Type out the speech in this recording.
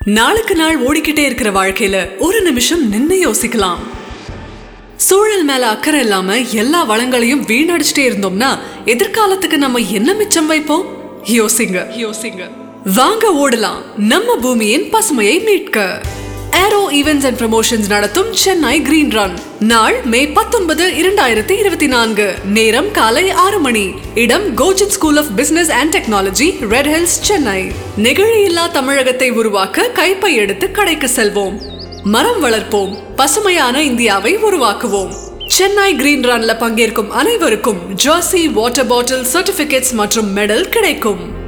நாளுக்கு நாள் ஓடிக்கிட்டே இருக்கிற வாழ்க்கையில ஒரு நிமிஷம் நின்னு யோசிக்கலாம் சூழல் மேல அக்கறை இல்லாம எல்லா வளங்களையும் வீணடிச்சிட்டே இருந்தோம்னா எதிர்காலத்துக்கு நம்ம என்ன மிச்சம் வைப்போம் யோசிங்க யோசிங்க வாங்க ஓடலாம் நம்ம பூமியின் பசுமையை மீட்க ஏரோ ஈவென்ட்ஸ் அண்ட் ப்ரமோஷன்ஸ் நடத்தும் சென்னை கிரீன் ரன் நாள் மே பத்தொன்பது இரண்டாயிரத்தி இருபத்தி நான்கு நேரம் காலை ஆறு மணி இடம் கோஜன் school of business and technology red hills Chennai நெகிழியில்லா தமிழகத்தை உருவாக்க கைப்பை எடுத்து கடைக்கு செல்வோம் மரம் வளர்ப்போம் பசுமையான இந்தியாவை உருவாக்குவோம் சென்னை கிரீன் ரன்ல பங்கேற்கும் அனைவருக்கும் ஜர்சி வாட்டர் பாட்டில் சர்டிபிகேட்ஸ் மற்றும் மெடல் கிடைக்கும்